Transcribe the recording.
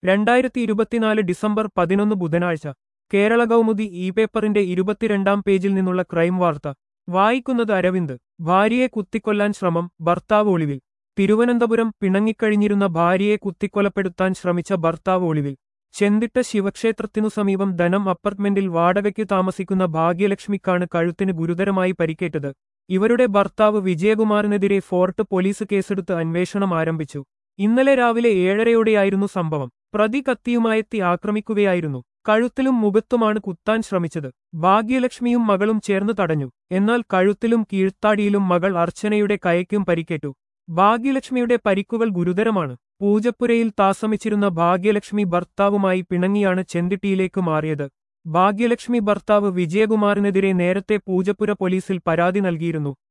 രണ്ടായിരത്തി ഇരുപത്തിനാല് ഡിസംബർ പതിനൊന്ന് ബുധനാഴ്ച കേരള കൗമുദി ഇ പേപ്പറിന്റെ ഇരുപത്തിരണ്ടാം പേജിൽ നിന്നുള്ള ക്രൈം വാർത്ത വായിക്കുന്നത് അരവിന്ദ് ഭാര്യയെ കുത്തിക്കൊല്ലാൻ ശ്രമം ഭർത്താവ് ഒളിവിൽ തിരുവനന്തപുരം പിണങ്ങിക്കഴിഞ്ഞിരുന്ന ഭാര്യയെ കുത്തിക്കൊലപ്പെടുത്താൻ ശ്രമിച്ച ഭർത്താവ് ഒളിവിൽ ചെന്തിട്ട ശിവക്ഷേത്രത്തിനു സമീപം ധനം അപ്പാർട്ട്മെന്റിൽ വാടകയ്ക്ക് താമസിക്കുന്ന ഭാഗ്യലക്ഷ്മിക്കാണ് കഴുത്തിന് ഗുരുതരമായി പരിക്കേറ്റത് ഇവരുടെ ഭർത്താവ് വിജയകുമാറിനെതിരെ ഫോർട്ട് പോലീസ് കേസെടുത്ത് അന്വേഷണം ആരംഭിച്ചു ഇന്നലെ രാവിലെ ഏഴരയോടെയായിരുന്നു സംഭവം പ്രതി കത്തിയുമായെത്തി ആക്രമിക്കുകയായിരുന്നു കഴുത്തിലും മുഖത്തുമാണ് കുത്താൻ ശ്രമിച്ചത് ഭാഗ്യലക്ഷ്മിയും മകളും ചേർന്ന് തടഞ്ഞു എന്നാൽ കഴുത്തിലും കീഴ്ത്താടിയിലും മകൾ അർച്ചനയുടെ കയയ്ക്കും പരിക്കേറ്റു ഭാഗ്യലക്ഷ്മിയുടെ പരിക്കുകൾ ഗുരുതരമാണ് പൂജപ്പുരയിൽ താമസിച്ചിരുന്ന ഭാഗ്യലക്ഷ്മി ഭർത്താവുമായി പിണങ്ങിയാണ് ചെന്തിട്ടിയിലേക്ക് മാറിയത് ഭാഗ്യലക്ഷ്മി ഭർത്താവ് വിജയകുമാറിനെതിരെ നേരത്തെ പൂജപ്പുര പോലീസിൽ പരാതി നൽകിയിരുന്നു